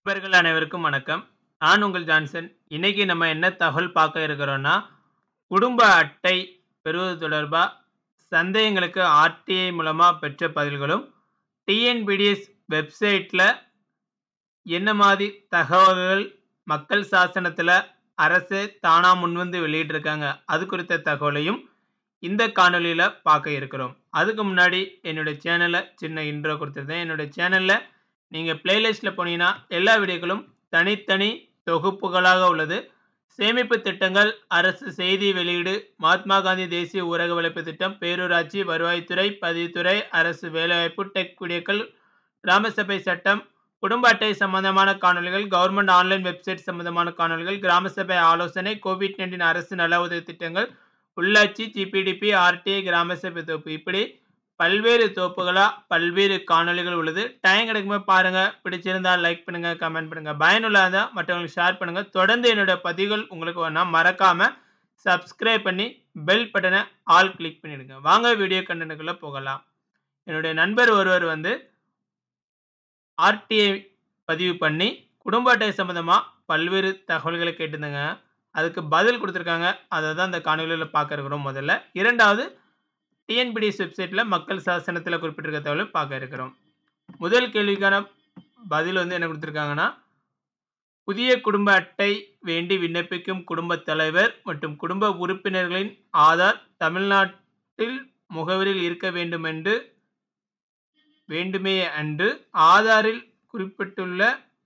நண்பர்கள் அனைவருக்கும் வணக்கம். நான் உங்கள் ஜான்சன். இன்னைக்கு நம்ம என்ன தகவல் பார்க்க இருக்கிறோம்னா, குடும்ப அட்டை பெறுவது தொடர்பா சந்தேகங்களுக்கு ஆர்டிஐ மூலமா பெற்ற பதில்களும், டிஎன்பிடிஎஸ் வெப்சைட்ல என்ன மாதிரி தகவல்கள் மக்கள் சாசனத்துல அரசு தானா முன்வந்து வெளியிட்டிருக்காங்க. அது குறித்த தகவலையும் இந்த காணொளியில பார்க்க இருக்கிறோம். அதுக்கு முன்னாடி என்னோட சேனல சின்ன இன்ட்ரோ குடுத்திருந்தேன். என்னோட சேனல்ல நீங்க பிளேலிஸ்ட்ல போனீங்கன்னா, எல்லா வீடியோக்களும் தனித்தனி தொகுப்புகளாக உள்ளது. சேமிப்பு திட்டங்கள், அரசு செய்தி வெளியீடு, மகாத்மா காந்தி தேசிய ஊரக உழைப்பு திட்டம், பேரூராட்சி, வருவாய்த்துறை, பதிவுத்துறை, அரசு வேலைவாய்ப்பு, டெக் வீடியோக்கள், கிராம சபை சட்டம், குடும்ப அட்டை சம்பந்தமான காணொளிகள், கவர்ன்மென்ட் ஆன்லைன் வெப்சைட் சம்பந்தமான காணொளிகள், கிராம சபை ஆலோசனை, கோவிட்-19 அரசு நல உதவி திட்டங்கள், உள்ளாட்சி, ஜிபிடிபி, ஆர்டிஐ, கிராம சபை தொகுப்பு இப்படி பல்வேறு தொகுப்புகளா பல்வேறு காணொளிகள் உள்ளது. டைம் கிடைக்கும்போது பாருங்க. பிடிச்சிருந்தா லைக் பண்ணுங்க, கமெண்ட் பண்ணுங்க. பயனுள்ளதா இருந்தா மற்றவங்களுக்கு ஷேர் பண்ணுங்க. தொடர்ந்து என்னோட பதிவுகள் உங்களுக்கு வேணும்னா மறக்காம சப்ஸ்கிரைப் பண்ணி பெல் பட்டன ஆல் கிளிக் பண்ணிடுங்க. வாங்க வீடியோ கன்டென்ட்க்குள்ள போகலாம். என்னுடைய நண்பர் ஒருவர் வந்து ஆர்டிஐ பதிவு பண்ணி, குடும்ப அட்டை சம்பந்தமா பல்வேறு தகவல்கள கேட்டிருந்தாங்க. அதுக்கு பதில் குடுத்திருக்காங்க. அத தான் இந்த காணொளியில பார்க்க இருக்கிறோம் முதல்ல. 2வது டிஎன்பிடிஎஸ் வெப்சைட்ல மக்கள் சாசனத்துல குறிப்பிட்டிருக்க தகவல பார்க்க இருக்கிறோம். முதல் கேள்விக்கான பதில் வந்து என்ன குடுத்திருக்காங்கன்னா, புதிய குடும்ப அட்டை வேண்டி விண்ணப்பிக்கும் குடும்பத் தலைவர் மற்றும் குடும்ப உறுப்பினர்களின் ஆதார் தமிழ்நாட்டில் முகவரியில் இருக்க வேண்டுமென்று வேண்டுமே அன்று ஆதாரில் குறிப்பிட்டுள்ள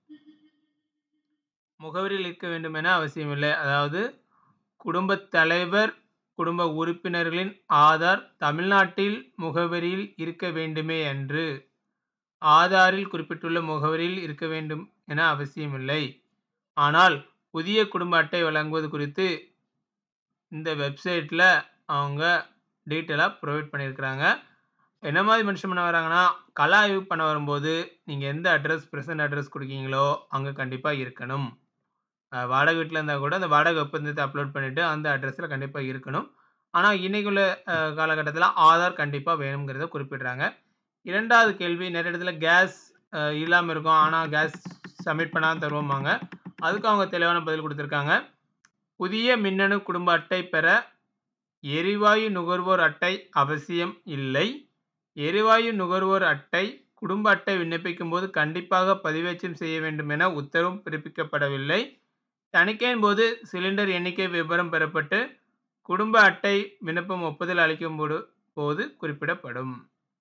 முகவரியில் இருக்க வேண்டும் என அவசியமில்லை. அதாவது குடும்பத் தலைவர், குடும்ப உறுப்பினர்களின் ஆதார் தமிழ்நாட்டில் முகவரியில் இருக்க வேண்டுமே அன்று ஆதாரில் குறிப்பிட்டுள்ள முகவரியில் இருக்க வேண்டும் என அவசியமில்லை. ஆனால் புதிய குடும்ப அட்டை வழங்குவது குறித்து இந்த வெப்சைட்ல அவங்க டீட்டெயிலா புரொவைட் பண்ணியிருக்கிறாங்க. என்ன மாதிரி மென்ஷன் பண்ண வராங்கன்னா, கள ஆய்வு பண்ண வரும்போது நீங்க எந்த அட்ரஸ் பிரசன்ட் அட்ரஸ் குடுக்கீங்களோ, அங்க கண்டிப்பா இருக்கணும். அ வாடகை வீட்ல இருந்தா கூட அந்த வாடகை ஒப்பந்தத்த அப்லோட் பண்ணிட்டு அந்த அட்ரஸ்ல கண்டிப்பா இருக்கணும். ஆனா இன்னைக்கு உள்ள அ காலகட்டத்தில ஆதார் கண்டிப்பா வேணும்ங்கிறத குறிப்பிடுறாங்க. 2வது கேள்வி நெறைய இடத்துல கேஸ் அ இல்லாம இருக்கும். ஆனா கேஸ் சப்மிட் பண்ணா தருவோம்பாங்க. அதுக்கு அவங்க தெளிவான பதில் குடுத்திருக்காங்க. புதிய மின்னணு குடும்ப அட்டை பெற எரிவாயு நுகர்வோர் அட்டை அவசியம் இல்லை. எரிவாயு நுகர்வோர் அட்டை, குடும்ப அட்டை விண்ணப்பிக்கும்போது கண்டிப்பாக பதிவேற்றம் செய்ய வேண்டும் என உத்தரவும் பிறப்பிக்கப்படவில்லை. தணிக்கையின் போது சிலிண்டர் எண்ணிக்கை விபரம் பெறப்பட்டு, குடும்ப அட்டை விண்ணப்பம் ஒப்புதல் அளிக்கும்போது போது குறிப்பிடப்படும்.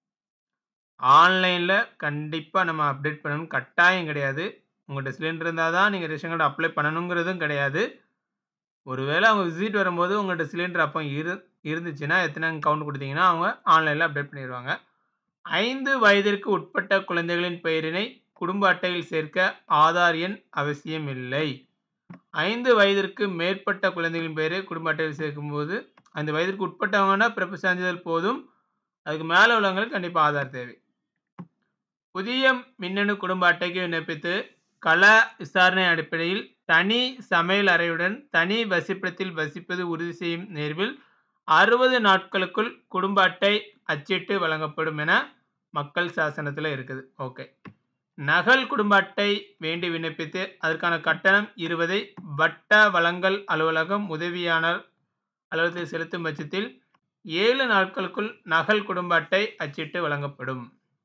ஆன்லைன்ல கண்டிப்பா நம்ம அப்டேட் பண்ணணும். கட்டாயம் கிடையாது. உங்கள்ட்ட சிலிண்டர் இருந்தா தான் நீங்க ரேஷன் கார்டு அப்ளை பண்ணணுங்கிறதும் கிடையாது. ஒருவேள அவங்க விசிட் வரும்போது உங்கள்ட்ட சிலிண்டர் அப்ப இரு இருந்துச்சுன்னா, எத்தனைன்னு கவுண்ட் குடுத்தீங்கன்னா, அவங்க ஆன்லைன்ல அப்டேட் பண்ணிருவாங்க. 5 வயதிற்கு உட்பட்ட குழந்தைகளின் பெயரினை குடும்ப அட்டையில் சேர்க்க ஆதார் எண் அவசியமில்லை. 5 வயதிற்கு மேற்பட்ட குழந்தைகளின் பெயரை குடும்ப அட்டையில் சேர்க்கும்போது, 5 வயதிற்கு உட்பட்டவங்கன்னா பிறப்பு சான்றிதழ் போதும். அதுக்கு மேல உள்ளவங்களுக்கு கண்டிப்பா ஆதார் தேவை. புதிய மின்னணு குடும்ப அட்டைக்கு விண்ணப்பித்து, கள விசாரணை அடிப்படையில் தனி சமையல் அறையுடன் தனி வசிப்பிடத்தில் வசிப்பது உறுதி செய்யும் நேர்வில் 60 நாட்களுக்குள் குடும்ப அட்டை அச்சிட்டு வழங்கப்படும் என மக்கள் சாசனத்துல இருக்குது. ஓகே. நகல் குடும்ப அட்டை வேண்டி விண்ணப்பித்து, அதற்கான கட்டணம் 20ஐ வட்ட வழங்கல் அலுவலகம் உதவியாளர் அலுவலகத்தில் செலுத்தும் பட்சத்தில் 7 நாட்களுக்குள் நகல் குடும்ப அட்டை அச்சிட்டு வழங்கப்படும்.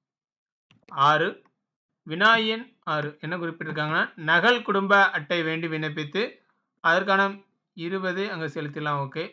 6 வினா எண் 6 என்ன குறிப்பிட்டிருக்காங்கன்னா, நகல் குடும்ப அட்டை வேண்டி விண்ணப்பித்து, அதற்கான 20 அங்க செலுத்திடலாம். ஓகே.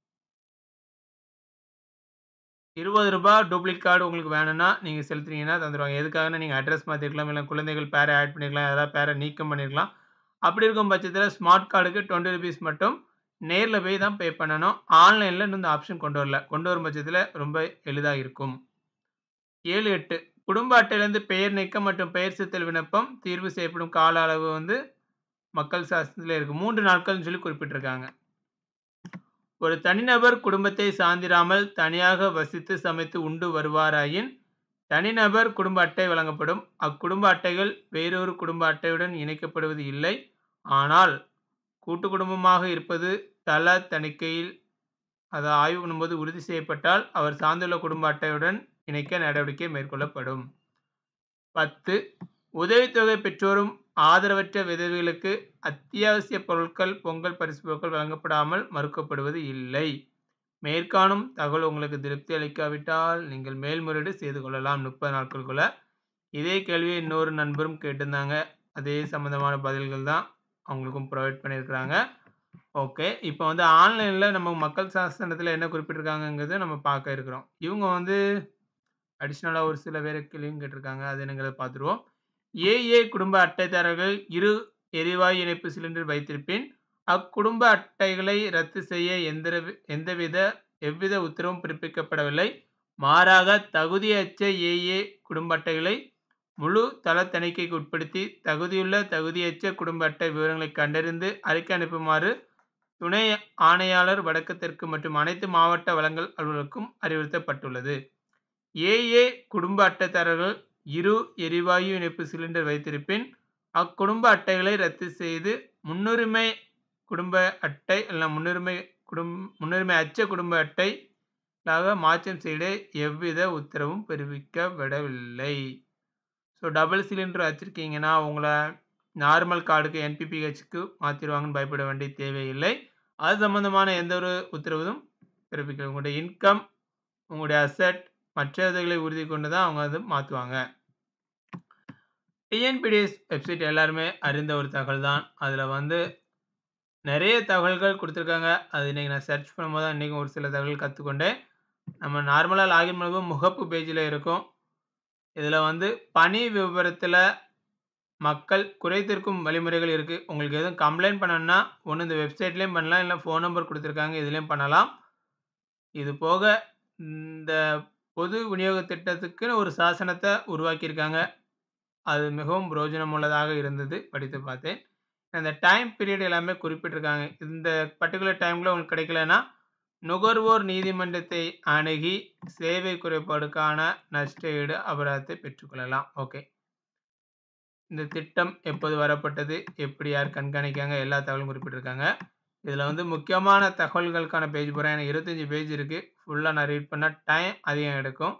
ரூ. 20 டூப்ளிகேட் கார்டு உங்களுக்கு வேணும்னா, நீங்க செலுத்துனீங்கன்னா தந்துருவாங்க. எதுக்காகன்னா, நீங்க அட்ரஸ் மாத்திருக்கலாம். இல்ல குழந்தைகள் பேர ஆட் பண்ணிருக்கலாம். யாராவது பேர நீக்கம் பண்ணிருக்கலாம். அப்படி இருக்கும் பட்சத்தில ஸ்மார்ட் கார்டுக்கு ரூ. 20 மட்டும் நேர்ல போய் தான் பே பண்ணணும். ஆன்லைன்ல இன்னும் இந்த ஆப்ஷன் கொண்டு வரல. கொண்டு வரும் பட்சத்தில ரொம்ப எளிதா இருக்கும். 7, 8 குடும்ப அட்டையிலிருந்து பெயர் நீக்கம் மற்றும் பெயர் சேர்த்தல் விண்ணப்பம் தீர்வு செய்யப்படும் கால அளவு வந்து மக்கள் சாசனத்திலே இருக்கு. 3 நாட்கள்னு சொல்லி குறிப்பிட்டிருக்காங்க. ஒரு தனிநபர் குடும்பத்தை சார்ந்திராமல் தனியாக வசித்து சமைத்து உண்டு வருவாராயின், தனிநபர் குடும்ப அட்டை வழங்கப்படும். அக்குடும்ப அட்டைகள் வேறொரு குடும்ப அட்டையுடன் இணைக்கப்படுவது இல்லை. ஆனால் கூட்டு குடும்பமாக இருப்பது தள தணிக்கையில் அத ஆய்வு பண்ணும்போது உறுதி செய்யப்பட்டால், அவர் சார்ந்துள்ள குடும்ப அட்டையுடன் இணைக்க நடவடிக்கை மேற்கொள்ளப்படும். 10 உதவித்தொகை பெற்றோரும் ஆதரவற்ற விதவைகளுக்கு அத்தியாவசிய பொருட்கள், பொங்கல் பரிசு பொருட்கள் வழங்கப்படாமல் மறுக்கப்படுவது இல்லை. மேற்காணும் தகவல் உங்களுக்கு திருப்தி அளிக்காவிட்டால், நீங்கள் மேல்முறையீடு செய்து கொள்ளலாம் 30 நாட்களுக்குள்ள. இதே கேள்வியை இன்னொரு நண்பரும் கேட்டிருந்தாங்க. அதே சம்மந்தமான பதில்கள் தான் அவங்களுக்கும் ப்ரொவைட் பண்ணியிருக்கிறாங்க. ஓகே. இப்ப வந்து ஆன்லைன்ல நம்ம மக்கள் சாசனத்தில என்ன குறிப்பிட்டிருக்காங்கங்கிறத நம்ம பார்க்க இருக்கிறோம். இவங்க வந்து அடிஷனலா ஒரு சில வேற கேள்வியும் கேட்டிருக்காங்க. அது என்னங்கிறத பார்த்துருவோம். ஏஏ குடும்ப அட்டைதாரர்கள் இரு எரிவாயு இணைப்பு சிலிண்டர் வைத்திருப்பின், அக்குடும்ப அட்டைகளை ரத்து செய்ய எந்திரவி எந்தவித எவ்வித உத்தரவும் பிறப்பிக்கப்படவில்லை. மாறாக தகுதியற்ற ஏஏ குடும்ப அட்டைகளை முழு தள தணிக்கைக்கு உட்படுத்தி, தகுதியுள்ள, தகுதியற்ற குடும்ப அட்டை விவரங்களை கண்டறிந்து அறிக்கை அனுப்புமாறு துணை ஆணையாளர் வடக்கு, தெற்கு மற்றும் அனைத்து மாவட்ட வழங்கல் அலுவலருக்கும் அறிவுறுத்தப்பட்டுள்ளது. ஏஏ குடும்ப அட்டைதாரர்கள் இரு எரிவாயு இணைப்பு சிலிண்டர் வைத்திருப்பின், அக்குடும்ப அட்டைகளை ரத்து செய்து முன்னுரிமை குடும்ப அட்டை அல்ல முன்னுரிமை குடும் முன்னுரிமை அற்ற குடும்ப அட்டையாக மாற்றம் செய்ய எவ்வித உத்தரவும் பிறப்பிக்கப்படவில்லை. ஸோ டபுள் சிலிண்டர் வச்சிருக்கீங்கன்னா, உங்கள நார்மல் கார்டுக்கு என்பிபிஹெச்க்கு மாத்திருவாங்கன்னு பயப்பட வேண்டிய தேவையில்லை. அது சம்மந்தமான எந்த ஒரு உத்தரவும் பிறப்பிக்கல. உங்களுடைய இன்கம், உங்களுடைய அசெட் மற்றவைகளை உறுதி கொண்டு தான் அவங்க வந்து மாத்துவாங்க. டிஎன்பிடிஎஸ் வெப்சைட் எல்லாருமே அறிந்த ஒரு தகவல் தான். அதுல வந்து நெறைய தகவல்கள் குடுத்திருக்காங்க. அது இன்னைக்கு நான் சர்ச் பண்ணும்போது தான் இன்னைக்கும் ஒரு சில தகவல் கத்துக்கொண்டேன். நம்ம நார்மலா லாகின் பண்ணும்போது முகப்பு பேஜ்ல இருக்கும். இதுல வந்து பணி விபரத்தில மக்கள் குறை தீர்க்கும் வழிமுறைகள் இருக்கு. உங்களுக்கு எதுவும் கம்ப்ளைண்ட் பண்ணணும்னா, ஒண்ணு இந்த வெப்சைட்லயும் பண்ணலாம். இல்ல ஃபோன் நம்பர் குடுத்திருக்காங்க. இதுலயும் பண்ணலாம். இது போக இந்த பொது விநியோக திட்டத்துக்குன்னு ஒரு சாசனத்த உருவாக்கியிருக்காங்க. அது மிகவும் பிரயோஜனம் உள்ளதாக இருந்தது. படித்து பார்த்தேன். அந்த டைம் பீரியட் எல்லாமே குறிப்பிட்டிருக்காங்க. இந்த பர்ட்டிகுலர் டைம்ல உங்களுக்கு கிடைக்கலன்னா, நுகர்வோர் நீதிமன்றத்தை அணுகி சேவை குறைபாடுக்கான நஷ்ட ஈடு அபராதத்தை பெற்றுக்கொள்ளலாம். ஓகே. இந்த திட்டம் எப்போது வரப்பட்டது? எப்படி யார் கண்காணிக்காங்க? எல்லா தகவலும் குறிப்பிட்டிருக்காங்க. இதுல வந்து முக்கியமான தகவல்களுக்கான பேஜ் போறேன். எனக்கு 25 பேஜ் இருக்கு. ஃபுல்லா நான் ரீட் பண்ணா டைம் அதிகம் எடுக்கும்.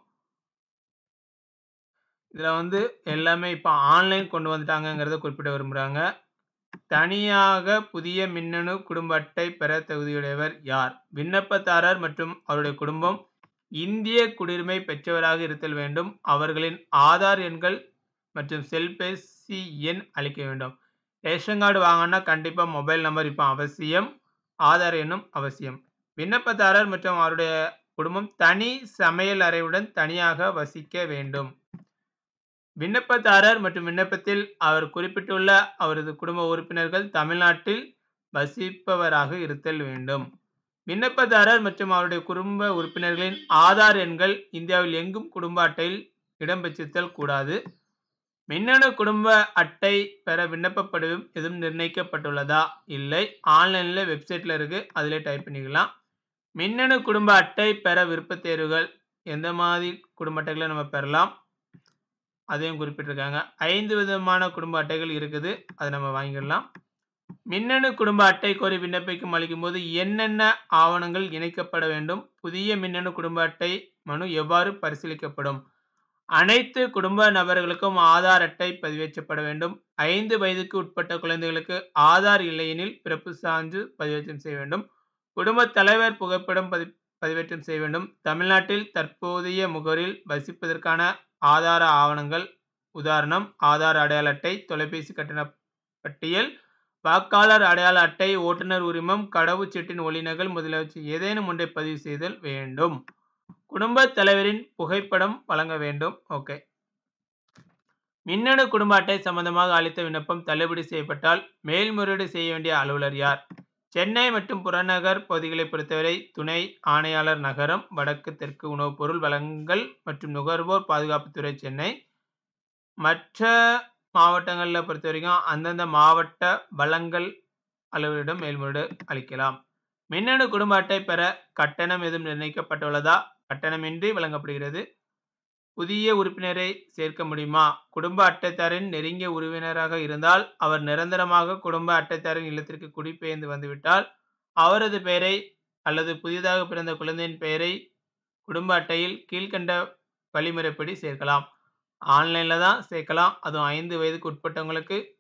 இதுல வந்து எல்லாமே இப்ப ஆன்லைன் கொண்டு வந்துட்டாங்கங்கிறத குறிப்பிட விரும்புறாங்க. தனியாக புதிய மின்னணு குடும்ப அட்டை பெற தகுதியுடையவர் யார்? விண்ணப்பதாரர் மற்றும் அவருடைய குடும்பம் இந்திய குடியுரிமை பெற்றவராக இருத்தல் வேண்டும். அவர்களின் ஆதார் எண்கள் மற்றும் செல்பேசி எண் அளிக்க வேண்டும். ரேஷன் கார்டு வாங்கணும்னா கண்டிப்பா மொபைல் நம்பர் இப்ப அவசியம். ஆதார் எண்ணும் அவசியம். விண்ணப்பதாரர் மற்றும் அவருடைய குடும்பம் தனி சமையல் அறையுடன் தனியாக வசிக்க வேண்டும். விண்ணப்பதாரர் மற்றும் விண்ணப்பத்தில் அவர் குறிப்பிட்டுள்ள அவரது குடும்ப உறுப்பினர்கள் தமிழ்நாட்டில் வசிப்பவராக இருத்தல் வேண்டும். விண்ணப்பதாரர் மற்றும் அவருடைய குடும்ப உறுப்பினர்களின் ஆதார் எண்கள் இந்தியாவில் எங்கும் குடும்ப அட்டையில் இடம் பெற்றிருத்தல் கூடாது. மின்னணு குடும்ப அட்டை பெற விண்ணப்ப படிவம் எதுவும் நிர்ணயிக்கப்பட்டுள்ளதா? இல்லை. ஆன்லைன்ல வெப்சைட்ல இருக்கு. அதிலே டைப் பண்ணிக்கலாம். மின்னணு குடும்ப அட்டை பெற விருப்பத் தேர்வுகள் எந்த மாதிரி குடும்ப அட்டைகள நம்ம பெறலாம்? அதையும் குறிப்பிட்டிருக்காங்க. 5 விதமான குடும்ப அட்டைகள் இருக்குது. அத நம்ம வாங்கிடலாம். மின்னணு குடும்ப அட்டை கோரி விண்ணப்பிக்கும் அளிக்கும்போது என்னென்ன ஆவணங்கள் இணைக்கப்பட வேண்டும்? புதிய மின்னணு குடும்ப அட்டை மனு எவ்வாறு பரிசீலிக்கப்படும்? அனைத்து குடும்ப நபர்களுக்கும் ஆதார் அட்டை பதிவேற்றப்பட வேண்டும். 5 வயதுக்கு உட்பட்ட குழந்தைகளுக்கு ஆதார் இல்லையெனில் பிறப்பு சான்று பதிவேற்றம் செய்ய வேண்டும். குடும்பத் தலைவர் புகைப்படம் பதி பதிவேற்றம் செய்ய வேண்டும். தமிழ்நாட்டில் தற்போதைய முகவரியில் வசிப்பதற்கான ஆதார ஆவணங்கள் உதாரணம் ஆதார் அடையாள அட்டை, தொலைபேசி கட்டண பட்டியல், வாக்காளர் அடையாள அட்டை, ஓட்டுநர் உரிமம், கடவுச்சீட்டின் ஒலிநகல் முதலியவற்றில் ஏதேனும் ஒன்றை பதிவு செய்தல் வேண்டும். குடும்பத் தலைவரின் புகைப்படம் வழங்க வேண்டும். ஓகே. மின்னணு குடும்ப அட்டை சம்பந்தமாக அளித்த விண்ணப்பம் தள்ளுபடி செய்யப்பட்டால் மேல்முறையீடு செய்ய வேண்டிய அலுவலர் யார்? சென்னை மற்றும் புறநகர் பகுதிகளைப் பொறுத்தவரை துணை ஆணையாளர் நகரம், வடக்கு, தெற்கு உணவுப் பொருள் வழங்கல் மற்றும் நுகர்வோர் பாதுகாப்புத்துறை சென்னை. மற்ற மாவட்டங்கள்ல பொறுத்தவரைக்கும் அந்தந்த மாவட்ட வழங்கல் அலுவலரிடம் மேல்முறையீடு அளிக்கலாம். மின்னணு குடும்ப அட்டை பெற கட்டணம் எதுவும் நிர்ணயிக்கப்பட்டுள்ளதா? கட்டணமின்றி வழங்கப்படுகிறது. புதிய உறுப்பினரை சேர்க்க முடியுமா? குடும்ப அட்டைதாரரின் நெருங்கிய உறவினராக இருந்தால், அவர் நிரந்தரமாக குடும்ப அட்டைதாரரின் இல்லத்திற்கு குடிபெயர்ந்து வந்துவிட்டால், அவரது பெயரை அல்லது புதிதாக பிறந்த குழந்தையின் பெயரை குடும்ப அட்டையில் கீழ்க்கண்ட வழிமுறைப்படி சேர்க்கலாம். ஆன்லைன்ல தான் சேர்க்கலாம். அதுவும் 5 வயதுக்கு உட்பட்டவங்களுக்கு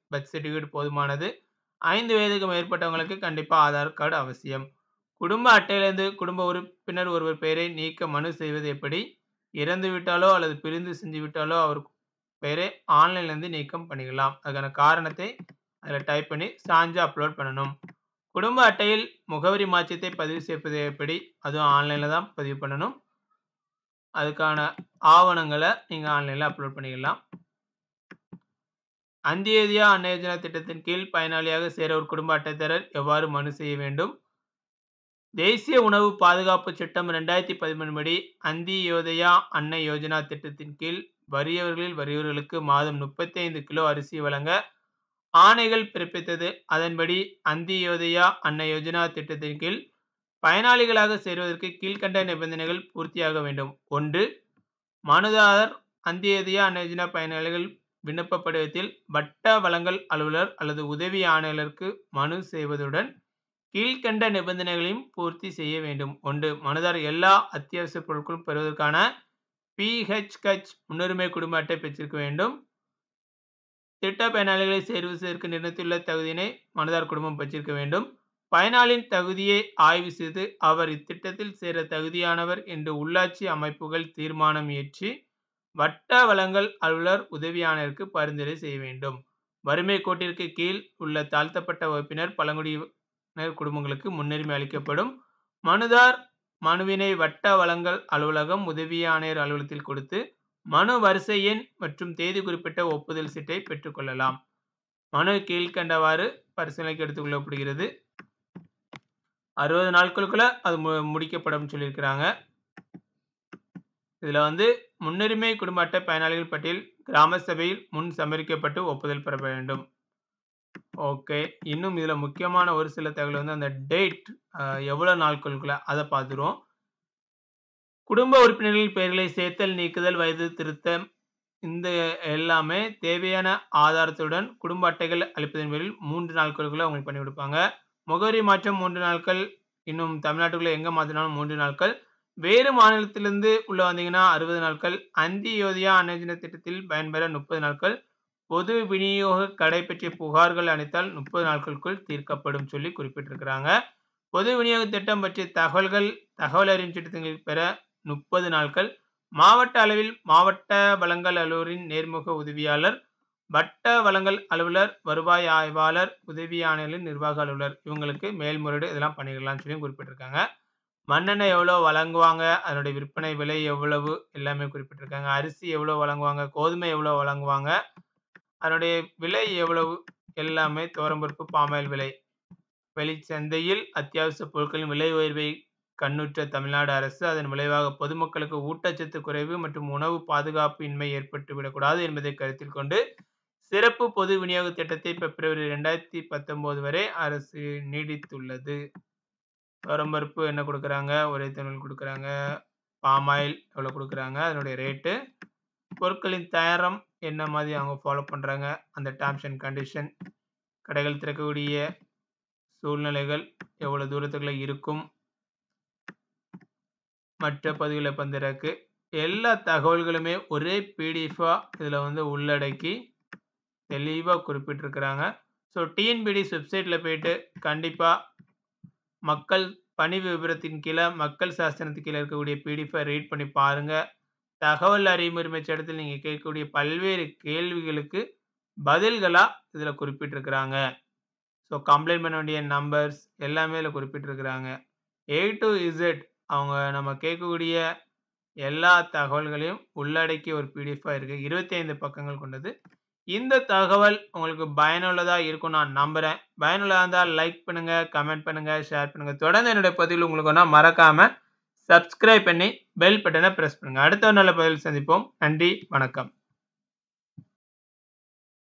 பர்த் சர்டிஃபிகேட் போதுமானது. 5 வயதுக்கு மேற்பட்டவங்களுக்கு கண்டிப்பா ஆதார் கார்டு அவசியம். குடும்ப அட்டையிலிருந்து குடும்ப உறுப்பினர் ஒருவர் பெயரை நீக்க மனு செய்வது எப்படி? இறந்துவிட்டாலோ அல்லது பிரிந்து சென்றுவிட்டாலோ அவர் பெயரை ஆன்லைன்லேருந்து நீக்கம் பண்ணிக்கலாம். அதுக்கான காரணத்தை அதில டைப் பண்ணி சான்று அப்லோட் பண்ணணும். குடும்ப அட்டையில் முகவரி மாற்றத்தை பதிவு செய்வது எப்படி? அதுவும் ஆன்லைன்ல தான் பதிவு பண்ணணும். அதுக்கான ஆவணங்கள நீங்க ஆன்லைன்ல அப்லோட் பண்ணிக்கலாம். அந்தியோதயா அன்ன யோஜனா திட்டத்தின் கீழ் பயனாளியாக சேர ஒரு குடும்ப அட்டைதாரர் எவ்வாறு மனு செய்ய வேண்டும்? தேசிய உணவு பாதுகாப்பு சட்டம் 2013 படி அந்தியோதயா அன்ன யோஜனா திட்டத்தின் கீழ் வறியவர்களில் வறியவர்களுக்கு மாதம் 35 கிலோ அரிசி வழங்க ஆணைகள் பிறப்பித்தது. அதன்படி அந்தியோதயா அன்ன யோஜனா திட்டத்தின் கீழ் பயனாளிகளாக சேருவதற்கு கீழ்க்கண்ட நிபந்தனைகள் பூர்த்தியாக வேண்டும். 1. மனுதாரர் அந்தியோதயா அன்ன யோஜனா பயனாளிகள் விண்ணப்ப படிவத்தில் வட்ட வழங்கல் அலுவலர் அல்லது உதவி ஆணையாளருக்கு மனு செய்வதுடன் கீழ்க்கண்ட நிபந்தனைகளையும் பூர்த்தி செய்ய வேண்டும். 1. மனுதாரர் எல்லா அத்தியாவசிய பொருட்களும் பெறுவதற்கான பி.ஹெச்.கச் முன்னுரிமை குடும்ப அட்டை பெற்றிருக்க வேண்டும். திட்ட பயனாளிகளை தேர்வு செய்வதற்கு நிர்ணயித்துள்ள தகுதியினை மனுதாரர் குடும்பம் பெற்றிருக்க வேண்டும். பயனாளியின் தகுதியை ஆய்வு செய்து அவர் இத்திட்டத்தில் சேர தகுதியானவர் என்று உள்ளாட்சி அமைப்புகள் தீர்மானம் இயற்றி வட்ட வழங்கல் அலுவலர், உதவி ஆணையருக்கு பரிந்துரை செய்ய வேண்டும். வறுமை கோட்டிற்கு கீழ் உள்ள தாழ்த்தப்பட்ட வகுப்பினர், பழங்குடியினர் குடும்பங்களுக்கு முன்னுரிமை அளிக்கப்படும். மனுதார் மனுவினை வட்ட வழங்கல் அலுவலகம், உதவி ஆணையர் அலுவலகத்தில் கொடுத்து மனு வரிசை எண் மற்றும் தேதி குறிப்பிட்ட ஒப்புதல் சீட்டை பெற்றுக் கொள்ளலாம். மனு கீழ்க்கண்டவாறு பரிசீலனைக்கு எடுத்துக் கொள்ளப்படுகிறது. 60 நாட்களுக்குள்ள அது மு முடிக்கப்படும் சொல்லியிருக்கிறாங்க. இதுல வந்து முன்னுரிமை குடும்ப அட்டை பயனாளிகள் பட்டியல் கிராம சபையில் முன் சமர்ப்பிக்கப்பட்டு ஒப்புதல் பெற வேண்டும். ஓகே. இன்னும் இதுல முக்கியமான ஒரு சில தகவல் வந்து அந்த டேட் அ எவ்வளோ நாட்களுக்குள்ள அத பார்த்துருவோம். குடும்ப உறுப்பினர்களின் பெயர்களை சேர்த்தல், நீக்குதல், வயது திருத்தம் இந்த எல்லாமே தேவையான ஆதாரத்துடன் குடும்ப அட்டைகள் அளிப்பதன் பேரில் 3 நாட்களுக்குள்ள உங்களுக்கு பண்ணி கொடுப்பாங்க. முகவரி மாற்றம் 3 நாட்கள். இன்னும் தமிழ்நாட்டுக்குள்ள எங்க மாத்தினாலும் 3 நாட்கள். வேறு மாநிலத்திலிருந்து உள்ள வந்தீங்கன்னா 60 நாட்கள். அந்தியோதயா அன்ன யோஜனா திட்டத்தில் பயன்பெற 30 நாட்கள். பொது விநியோக கடை பற்றிய புகார்கள் அளித்தால் 30 நாட்களுக்குள் தீர்க்கப்படும் சொல்லி குறிப்பிட்டிருக்கிறாங்க. பொது விநியோக திட்டம் பற்றிய தகவல்கள் தகவல் அறியும் சட்டத்தின் கீழ் பெற 30 நாட்கள். மாவட்ட அளவில் மாவட்ட வழங்கல் அலுவலரின் நேர்முக உதவியாளர், வட்ட வழங்கல் அலுவலர், வருவாய் ஆய்வாளர், உதவி ஆணையாளரின் நிர்வாக அலுவலர் இவங்களுக்கு மேல்முறையீடு இதெல்லாம் பண்ணிக்கலாம்னு சொல்லி குறிப்பிட்டிருக்காங்க. மண்ணெண்ணெய் எவ்வளோ வழங்குவாங்க? அதனுடைய விற்பனை விலை எவ்வளவு? எல்லாமே குறிப்பிட்டிருக்காங்க. அரிசி எவ்வளோ வழங்குவாங்க? கோதுமை எவ்வளோ வழங்குவாங்க? அதனுடைய விலை எவ்வளவு? எல்லாமே துவரம்பருப்பு, பாமாயில் விலை. வெளிச்சந்தையில் அத்தியாவசிய பொருட்களின் விலை உயர்வை கண்ணுற்ற தமிழ்நாடு அரசு, அதன் விளைவாக பொதுமக்களுக்கு ஊட்டச்சத்து குறைவு மற்றும் உணவு பாதுகாப்பு இன்மை ஏற்பட்டு விடக்கூடாது என்பதை கருத்தில் கொண்டு சிறப்பு பொது விநியோக திட்டத்தை பிப்ரவரி 2019 வரை அரசு நீடித்துள்ளது. துவரம்பருப்பு என்ன குடுக்குறாங்க? ஒரே தகவல் குடுக்குறாங்க. பாமாயில் எவ்வளோ குடுக்குறாங்க? அதனுடைய ரேட்டு. பொருட்களின் தரம் என்ன மாதிரி அவங்க ஃபாலோ பண்றாங்க? அந்த டெர்ம்ஸ் அண்ட் கண்டிஷன். கடைகள் திறக்கக்கூடிய சூழ்நிலைகள் எவ்வளோ தூரத்துக்குள்ள இருக்கும்? மற்ற பதிவுகள பகிர்றதுக்கு எல்லா தகவல்களுமே ஒரே பிடிஎஃபா இதுல வந்து உள்ளடக்கி தெளிவா குறிப்பிட்டிருக்கிறாங்க. ஸோ டிஎன்பிடிஎஸ் வெப்சைட்ல போயிட்டு கண்டிப்பா மக்கள் பணி விபரத்தின் கீழ மக்கள் சாசனத்துக்கு கீழ இருக்கக்கூடிய பிடிஎஃப ரீட் பண்ணி பாருங்க. தகவல் அறியும் உரிமை சட்டத்தில் நீங்க கேட்கக்கூடிய பல்வேறு கேள்விகளுக்கு பதில்களா இதுல குறிப்பிட்டிருக்கிறாங்க. ஸோ கம்ப்ளைண்ட் பண்ண வேண்டிய நம்பர்ஸ் எல்லாமே இதுல குறிப்பிட்டிருக்கிறாங்க. ஏ டூ இசட் அவங்க நம்ம கேட்கக்கூடிய எல்லா தகவல்களையும் உள்ளடக்கிய ஒரு பிடிஎஃபா இருக்கு. 25 பக்கங்கள் கொண்டது. இந்த தகவல் உங்களுக்கு பயனுள்ளதா இருக்கும்னு நான் நம்புறேன். பயனுள்ளதா இருந்தா லைக் பண்ணுங்க, கமெண்ட் பண்ணுங்க, ஷேர் பண்ணுங்க. தொடர்ந்து என்னுடைய பதிவுகள் உங்களுக்கு வேணும்னா மறக்காம சப்ஸ்கிரைப் பண்ணி பெல் பட்டன பிரஸ் பண்ணுங்க. அடுத்த ஒரு நல்ல பதிவில் சந்திப்போம். நன்றி, வணக்கம்.